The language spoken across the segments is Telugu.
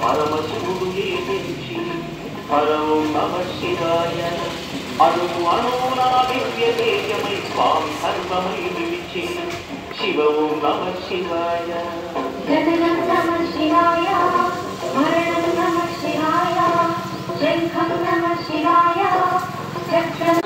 పరమశివుడు ఏపించి పరము నమ శివాయ అణువు అణువున దివ్య తేజమై స్వామి సర్వమై విడిచి శివవు నమ శివాయ జననం నమ శివాయ మరణం నమ శివాయ శంఖం నమ శివాయ చక్రం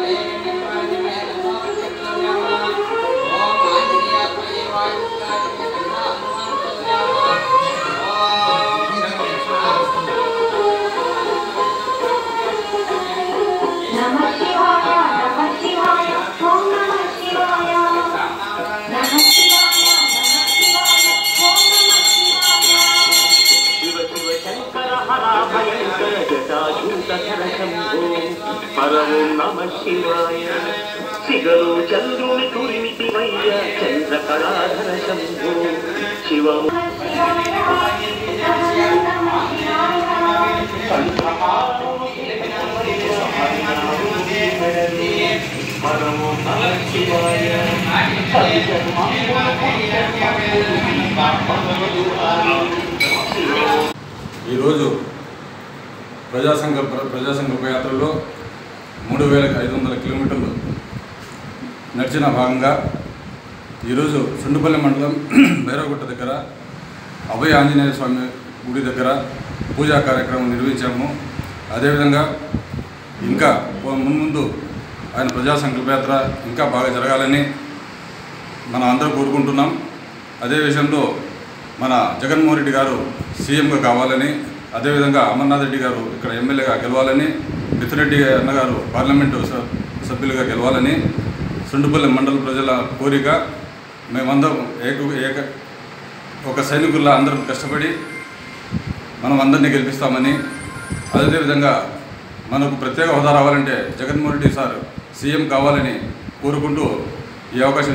నమ శివాయ నమ శివాయ ఓం నమ శివాయ నమ శివాయ నమ శివాయ ఓం నమ శివాయ శివ శివ శంకర హర భయంకర జటాజూతధర శంభో పరము నమ శివాయ శిగలో చంద్రుని తురిమితి వయ్య చంద్ర కళాధర శంభో శివము పరము నమ శివాయ ఈరోజు ప్రజాసంఘ ప్ర- ప్రజాసంఘ యాత్రలో మూడు వేల ఐదు వందల కిలోమీటర్లు నడిచిన భాగంగా ఈరోజు సుండుపల్లి మండలం భైరవగుట్ట దగ్గర అభయ ఆంజనేయ స్వామి గుడి దగ్గర పూజా కార్యక్రమం నిర్వహించాము అదేవిధంగా ఇంకా పో- మున్ముందు ఆయన ప్రజా సంకల్పయాత్ర ఇంకా బాగా జరగాలని మనం అందరూ కోరుకుంటున్నాం అదే విషయంలో మన జగన్మోహన్ రెడ్డి గారు సీఎంగా కావాలని అదేవిధంగా అమర్నాథ్ రెడ్డి గారు ఇక్కడ ఎమ్మెల్యేగా గెలవాలని మిత్రెడ్డి అన్నగారు పార్లమెంటు స- సభ్యులుగా గెలవాలని సుండుపల్లి మండల ప్రజల కోరిక మేమందరం ఏక ఏక ఒక సైనికుల్లా అందరం కష్టపడి మనం అందరినీ గెలిపిస్తామని అదేవిధంగా మనకు ప్రత్యేక హోదా రావాలంటే జగన్మోహన్ రెడ్డి సార్ సీఎం కావాలని కోరుకుంటూ ఈ అవకాశం